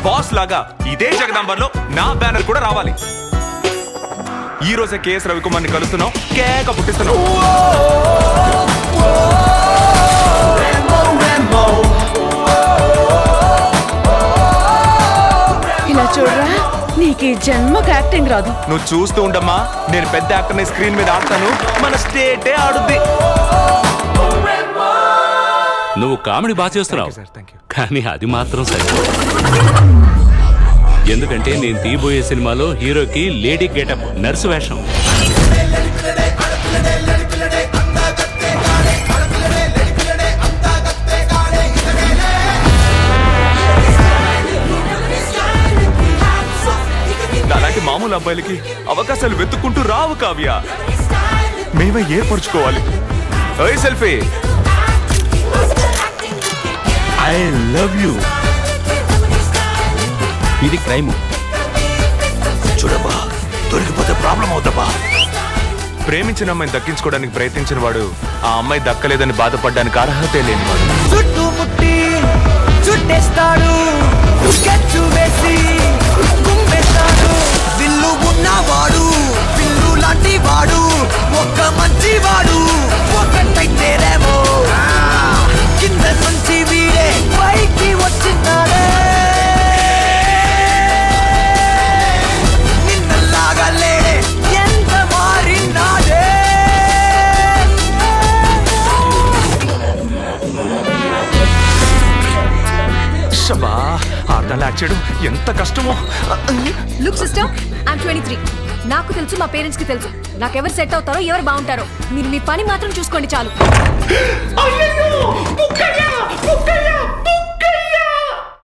boss లాగా ఇదే జగదాంబర్లో నా బ్యానర్ కూడా రావాలి ఈ రోజే కేఎస్ రవికుమార్ని కలుస్తున్నాం కేక పుట్టిస్తున్నాం ఇలా చూడరా నీకు ఈ జన్మకు యాక్టింగ్ రాదు నువ్వు చూస్తూ ఉండమ్మా నేను పెద్ద యాక్టర్ని స్క్రీన్ మీద ఆడతాను మన స్టేటే ఆడుద్ది నువ్వు కామెడీ బాగా చేస్తున్నావు సార్ థ్యాంక్ యూ కానీ అది మాత్రం సరే ఎందుకంటే నేను తీయబోయే సినిమాలో హీరోకి లేడీ గెటప్ నర్సు వేషం అలాంటి మామూలు అబ్బాయిలకి అవకాశాలు వెతుక్కుంటూ రావు కావ్య మేమే ఏర్పరచుకోవాలి ఓయ్ సెల్ఫీ ఐ లవ్ యూ ఇది క్రైమ్ చూడబ్బా దొరికిపోతే ప్రాబ్లం అవుతాబా ప్రేమించిన అమ్మాయిని దక్కించుకోవడానికి ప్రయత్నించిన వాడు ఆ అమ్మాయి దక్కలేదని బాధపడడానికి అర్హతే లేనివాడు చుట్టుముట్టి చుట్టేస్తాడు స్కెచ్ వేసి గుమ్మేస్తాడు విల్లు ఉన్నవాడు విల్లు లాంటి వాడు ఒక్క మంచి వాడు ఒకటైతేనేమో ఆ, కింద నుంచి వీడే పైకి వచ్చినాడే నిన్నలాగా లేడే ఎంత మారినాడే షబా ఆడదాన్ని యాక్ట్ చేయడం ఎంత కష్టమో look sister I'm twenty three నాకు తెలుసు మా పేరెంట్స్ కి తెలుసు నాకు ఎవరు సెట్ అవుతారో ఎవరు బాగుంటారో మీరు మీ పని మాత్రం చూసుకోండి చాలు